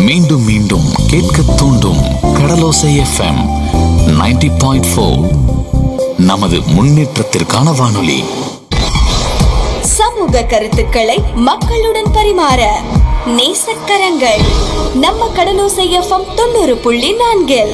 மீண்டும் மீண்டும் கேட்க தூண்டும் கடலோசை எஃப்எம் 90.4 பாயிண்ட் நமது முன்னேற்றத்திற்கான வானொலி சமூக கருத்துக்களை மக்களுடன் பரிமாற நேசக்கரங்கள் நம்ம கடலோசை எஃப்எம் தொண்ணூறு புள்ளி நான்கில்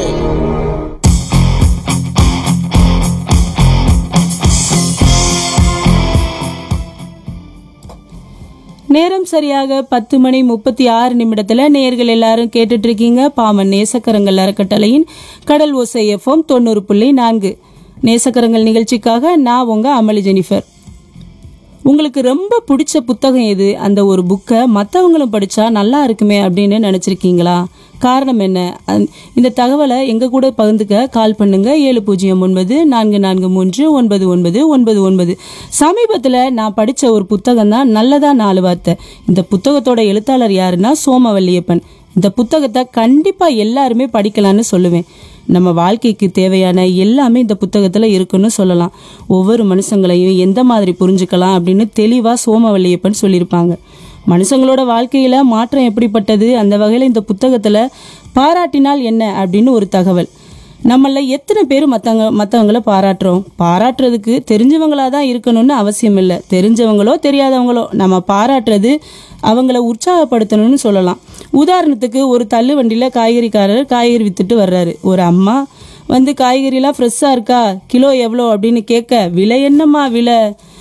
நேரம் சரியாக பத்து மணி முப்பத்தி ஆறு நிமிடத்துல நேர்கள் எல்லாரும் கேட்டுட்டு இருக்கீங்க பாமன் நேசக்கரங்கள் அறக்கட்டளையின் கடல் ஓசை எஃப்எம் தொண்ணூறு புள்ளி நான்கு நேசக்கரங்கள் நிகழ்ச்சிக்காக நான் உங்க அமளி ஜெனிஃபர் உங்களுக்கு ரொம்ப பிடிச்ச புத்தகம் எது அந்த ஒரு புக்கை மற்றவங்களும் படிச்சா நல்லா இருக்குமே அப்படின்னு நினைச்சிருக்கீங்களா காரணம் என்ன அந்- இந்த தகவலை எங்க கூட பகிர்ந்துக்க கால் பண்ணுங்க ஏழு பூஜ்ஜியம் ஒன்பது நான்கு நான்கு மூன்று ஒன்பது ஒன்பது ஒன்பது ஒன்பது சமீபத்தில் நான் படித்த ஒரு புத்தகம் தான் நல்லதா நாலு வார்த்தை இந்த புத்தகத்தோட எழுத்தாளர் யாருன்னா சோமவல்லியப்பன் இந்த புத்தகத்தை கண்டிப்பா எல்லாருமே படிக்கலாம்னு சொல்லுவேன் நம்ம வாழ்க்கைக்கு தேவையான எல்லாமே இந்த புத்தகத்துல இருக்குன்னு சொல்லலாம் ஒவ்வொரு மனுஷங்களையும் எந்த மாதிரி புரிஞ்சுக்கலாம் அப்படின்னு தெளிவா சோமவல்லியப்பன் சொல்லியிருப்பாங்க மனுஷங்களோட வாழ்க்கையில மாற்றம் எப்படிப்பட்டது அந்த வகையில இந்த புத்தகத்துல பாராட்டினால் என்ன அப்படின்னு ஒரு தகவல் நம்மள எத்தனை பேர் மற்றவங்க மற்றவங்கள பாராட்டுறோம் பாராட்டுறதுக்கு தெரிஞ்சவங்களா தான் இருக்கணும்னு அவசியம் இல்லை தெரிஞ்சவங்களோ தெரியாதவங்களோ நம்ம பாராட்டுறது அவங்கள உற்சாகப்படுத்தணும்னு சொல்லலாம் உதாரணத்துக்கு ஒரு தள்ளு வண்டியில் காய்கறிக்காரர் காய்கறி வித்துட்டு வர்றாரு ஒரு அம்மா வந்து காய்கறிலாம் ஃப்ரெஷ்ஷாக இருக்கா கிலோ எவ்வளோ அப்படின்னு கேட்க விலை என்னம்மா விலை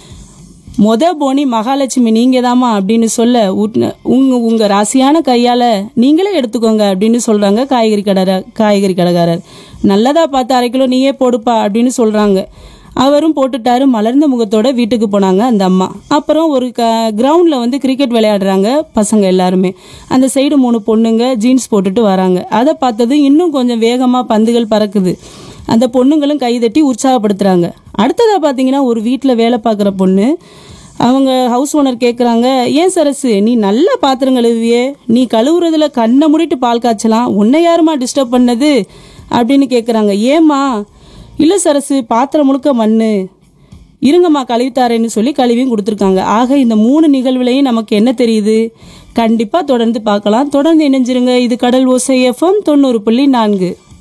மொத போனி மகாலட்சுமி நீங்க தாமா அப்படின்னு சொல்ல உட்ன- உங்க உங்க ராசியான கையால நீங்களே எடுத்துக்கோங்க அப்படின்னு சொல்றாங்க காய்கறி கடை காய்கறி கடைக்காரர் நல்லதா பார்த்து அரை கிலோ நீயே போடுப்பா அப்படின்னு சொல்றாங்க அவரும் போட்டுட்டாரு மலர்ந்த முகத்தோட வீட்டுக்கு போனாங்க அந்த அம்மா அப்புறம் ஒரு க கிரவுண்டில் வந்து கிரிக்கெட் விளையாடுறாங்க பசங்க எல்லாருமே அந்த சைடு மூணு பொண்ணுங்க ஜீன்ஸ் போட்டுட்டு வராங்க அதை பார்த்தது இன்னும் கொஞ்சம் வேகமாக பந்துகள் பறக்குது அந்த பொண்ணுங்களும் கைதட்டி உற்சாகப்படுத்துறாங்க அடுத்ததா பார்த்தீங்கன்னா ஒரு வீட்டில் வேலை பார்க்குற பொண்ணு அவங்க ஹவுஸ் ஓனர் கேட்குறாங்க ஏன் சரசு நீ நல்ல பாத்திரம் கழுவியே நீ கழுவுறதுல கண்ணை மூடிட்டு பால் காய்ச்சலாம் உன்னை யாருமா டிஸ்டர்ப் பண்ணது அப்படின்னு கேட்குறாங்க ஏம்மா இல்லை சரசு பாத்திரம் முழுக்க மண்ணு இருங்கம்மா கழுவித்தாரேன்னு சொல்லி கழுவியும் கொடுத்துருக்காங்க ஆக இந்த மூணு நிகழ்வுலையும் நமக்கு என்ன தெரியுது கண்டிப்பாக தொடர்ந்து பார்க்கலாம் தொடர்ந்து இணைஞ்சிருங்க இது கடல் ஓசை எஃப்எம் தொண்ணூறு புள்ளி நான்கு